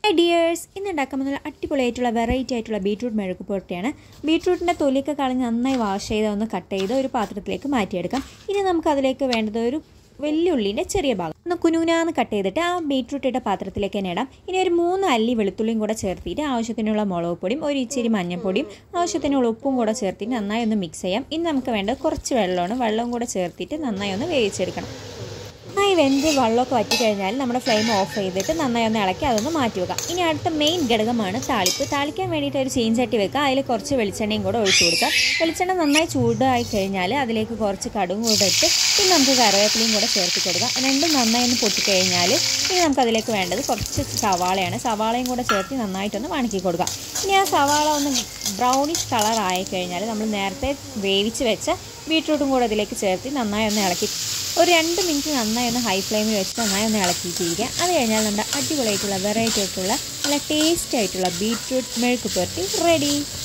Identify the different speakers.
Speaker 1: hi dears ഇന്ന് ഉണ്ടാക്കാൻ പോകുന്ന അടിപൊളിയായിട്ടുള്ള വെറൈറ്റി ആയിട്ടുള്ള ബീട്രൂട്ട് മെഴുക്ക് പുരട്ടിയാണ് ബീട്രൂട്ടിൻ്റെ തൊലിയൊക്കെ കളഞ്ഞ് നന്നായി വാഷ് ചെയ്ത് ഒന്ന് കട്ട് ചെയ്ത് ഒരു പാത്രത്തിലേക്ക് മാറ്റിയെടുക്കാം ഇനി നമുക്ക് അതിലേക്ക് വേണ്ടത് ഒരു വെല്ലുള്ളിൻ്റെ ചെറിയ ഭാഗം ഒന്ന് കുനുകുനാന്ന് കട്ട് ചെയ്തിട്ട് ആ ബീട്രൂട്ട് ഇട്ട പാത്രത്തിലേക്ക് തന്നെ ഇടാം ഇനി ഒരു മൂന്ന് അല്ലി വെളുത്തുള്ളിയും കൂടെ ചേർത്തിട്ട് ആവശ്യത്തിനുള്ള മുളക് പൊടിയും ഒരു ഇച്ചിരി മഞ്ഞൾപ്പൊടിയും ആവശ്യത്തിനുള്ള ഉപ്പും കൂടെ ചേർത്തിട്ട് നന്നായി ഒന്ന് മിക്സ് ചെയ്യാം ഇനി നമുക്ക് വേണ്ടത് കുറച്ച് വെള്ളമാണ് വെള്ളവും കൂടെ ചേർത്തിട്ട് നന്നായി ഒന്ന് വേവിച്ചെടുക്കണം നന്നായി വെന്ത് വെള്ളമൊക്കെ വറ്റിക്കഴിഞ്ഞാൽ നമ്മുടെ ഫ്ലെയിം ഓഫ് ചെയ്തിട്ട് നന്നായി ഒന്ന് ഇളക്കി അതൊന്ന് മാറ്റി വെക്കാം ഇനി അടുത്ത മെയിൻ ഘടകമാണ് താളിപ്പ് താളിക്കാൻ വേണ്ടിയിട്ട് ഒരു ചീൻ ചട്ടി വെക്കുക അതിൽ കുറച്ച് വെളിച്ചെണ്ണയും കൂടെ ഒഴിച്ചു കൊടുക്കുക വെളിച്ചെണ്ണ നന്നായി ചൂടായി കഴിഞ്ഞാൽ അതിലേക്ക് കുറച്ച് കടുകും കൂടെ ഇട്ട് പിന്നെ നമുക്ക് കറിവേപ്പിലയും കൂടെ ചേർത്ത് കൊടുക്കാം രണ്ടും നന്നായി ഒന്ന് പൊട്ടിക്കഴിഞ്ഞാൽ ഇനി നമുക്ക് അതിലേക്ക് വേണ്ടത് കുറച്ച് സവാളയാണ് സവാളയും കൂടെ ചേർത്ത് നന്നായിട്ടൊന്ന് വണക്കി കൊടുക്കാം ഇനി ആ സവാള ഒന്ന് ബ്രൗണിഷ് കളർ ആയി കഴിഞ്ഞാൽ നമ്മൾ നേരത്തെ വേവിച്ച് വെച്ച ബീട്രൂട്ടും കൂടെ അതിലേക്ക് ചേർത്ത് നന്നായി ഒന്ന് ഇളക്കി ഒരു രണ്ട് മിനിറ്റ് നന്നായി ഒന്ന് ഹൈ ഫ്ലെയിമിൽ വെച്ച് നന്നായി ഒന്ന് ഇളക്കിയിട്ടിരിക്കുക അത് കഴിഞ്ഞാൽ നമ്മുടെ അടിപൊളിയായിട്ടുള്ള വെറൈറ്റി ആയിട്ടുള്ള നല്ല ടേസ്റ്റ് ആയിട്ടുള്ള ബീട്രൂട്ട് മെഴുക്ക് പുരട്ടി റെഡി